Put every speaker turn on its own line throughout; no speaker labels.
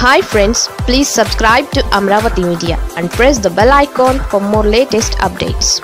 hi friends please subscribe to Amaravati media and press the bell icon for more latest updates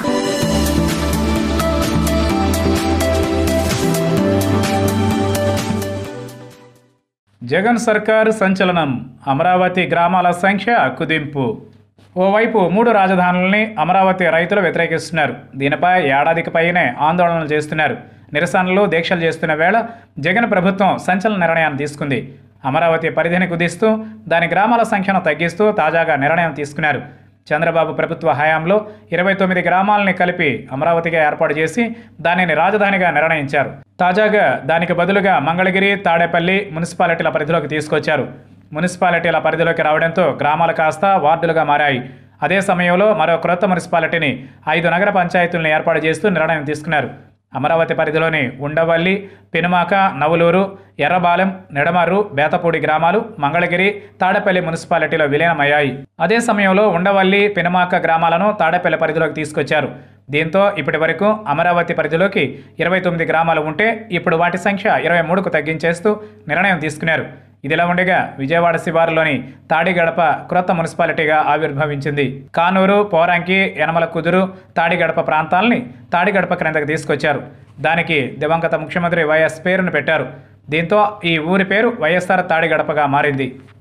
Jagan సర్కార్ సంచలనం అమరావతి గ్రామాల సంఖ్య కుదింపు ఓవైపు మూడు రాజధానుల్ని అమరావతి రైతులు వ్యతిరేకిస్తున్నారు దీనిపై ఏడాదికి పైనే ఆందోళనలు చేస్తున్నారు నిరసనలు దీక్షలు చేస్తున్న వేళ జగన్ ప్రభుత్వం సంచలన నిర్ణయాన్ని తీసుకుంది అమరావతి పరిధిని కుదిస్తూ దాని గ్రామాల సంఖ్యను తగ్గిస్తూ తాజాగా నిర్ణయం తీసుకున్నారు చంద్రబాబు ప్రభుత్వ హయాంలో ఇరవై తొమ్మిది గ్రామాలని కలిపి అమరావతిగా ఏర్పాటు చేసి దానిని రాజధానిగా నిర్ణయించారు తాజాగా దానికి బదులుగా మంగళగిరి తాడేపల్లి మున్సిపాలిటీల పరిధిలోకి తీసుకొచ్చారు మున్సిపాలిటీల పరిధిలోకి రావడంతో గ్రామాలు కాస్త వార్డులుగా మారాయి అదే సమయంలో మరో క్రొత్త మున్సిపాలిటీని ఐదు నగర పంచాయతీలను ఏర్పాటు చేస్తూ నిర్ణయం తీసుకున్నారు అమరావతి పరిధిలోని ఉండవల్లి పెనుమాక నవలూరు ఎర్రబాలెం నిడమర్రు బేతపూడి గ్రామాలు మంగళగిరి తాడేపల్లి మున్సిపాలిటీలో విలీనమయ్యాయి అదే సమయంలో ఉండవల్లి పెనుమాక గ్రామాలను తాడేపల్లి పరిధిలోకి తీసుకొచ్చారు దీంతో ఇప్పటి వరకు అమరావతి పరిధిలోకి ఇరవై తొమ్మిది గ్రామాలు ఉంటే ఇప్పుడు వాటి సంఖ్య ఇరవై మూడుకు తగ్గించేస్తూ నిర్ణయం తీసుకున్నారు ఇదిలా ఉండగా విజయవాడ శివారులోని తాడిగడప క్రొత్త మున్సిపాలిటీగా ఆవిర్భవించింది కానూరు పోరంకి యనమల కుదురు తాడిగడప ప్రాంతాలని తాడిగడప క్రిందకు తీసుకొచ్చారు దానికి దివంగత ముఖ్యమంత్రి వైఎస్ పేరును పెట్టారు దీంతో ఈ ఊరి పేరు వైఎస్ఆర్ తాడిగడపగా మారింది